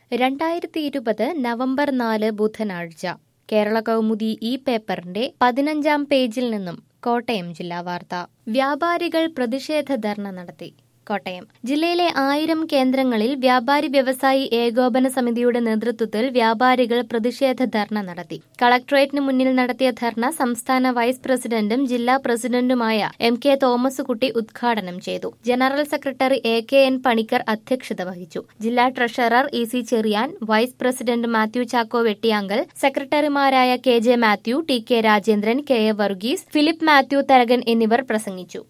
രണ്ടായിരത്തി ഇരുപത് നവംബർ നാല് ബുധനാഴ്ച കേരള കൗമുദി ഈ പേപ്പറിന്റെ പതിനഞ്ചാം പേജിൽ നിന്നും കോട്ടയം ജില്ലാ വാർത്ത വ്യാപാരികൾ പ്രതിഷേധ ധർണ നടത്തി കോട്ടയം ജില്ലയിലെ ആയിരം കേന്ദ്രങ്ങളിൽ വ്യാപാരി വ്യവസായി ഏകോപന സമിതിയുടെ നേതൃത്വത്തിൽ വ്യാപാരികൾ പ്രതിഷേധ ധർണ നടത്തി കളക്ടറേറ്റിന് മുന്നിൽ നടത്തിയ ധർണ സംസ്ഥാന വൈസ് പ്രസിഡന്റും ജില്ലാ പ്രസിഡന്റുമായ എം കെ തോമസ് കുട്ടി ഉദ്ഘാടനം ചെയ്തു general secretary A K N Panicker അധ്യക്ഷത വഹിച്ചു ജില്ലാ treasurer E C Cherian vice president Mathew Chacko Vettiyankal സെക്രട്ടറിമാരായ K J Mathew T K Rajendran K A Varghese Philip Mathew Tharakan എന്നിവർ പ്രസംഗിച്ചു